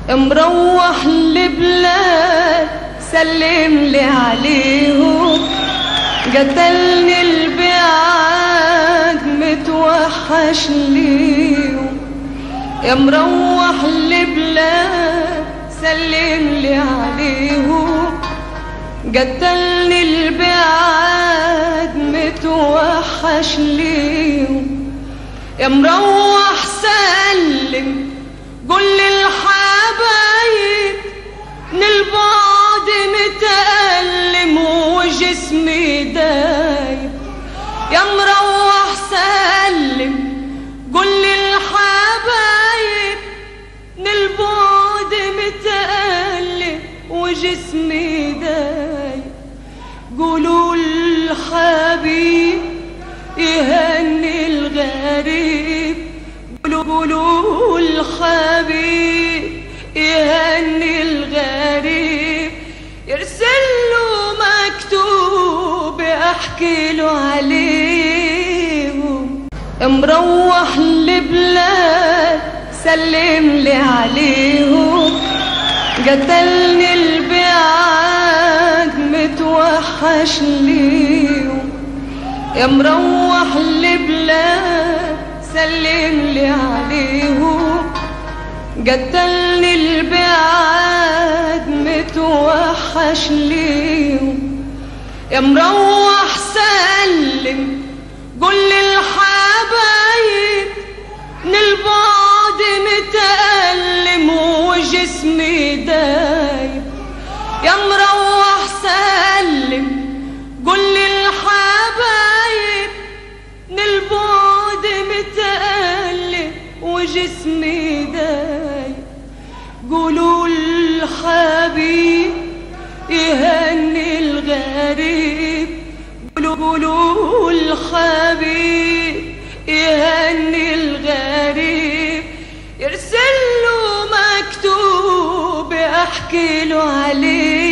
مروح لبلاد سلم لي عليهم قتلني البعاد متوحش ليهم يا مروح لبلاد سلم لي عليهم قتلني البعاد متوحش ليهم يا مروح سلم قول للحبايب من البعد متألم وجسمي دايب يا مروح سلم قول للحبايب من البعد متألم وجسمي دايب قولوا الحبيب يهني الغريب قولوا قولوا الحبيب يهني الغريب يرسل له مكتوب احكي له عليهم مروح لبلاد سلم لي عليهم قتلني البعاد متوحش ليهم يا مروح لبلاد سلم لي عليهم قتلني البعاد متوحش ليهم يا مروح سلم قول للحبايب من البعد متألم وجسمي دايب يا مروح سلم قول للحبايب من البعد متألم وجسمي دايب قولوا الحبيب يهني الغريب قولوا قولوا الحبيب يهني الغريب يرسل له مكتوب احكي له عليه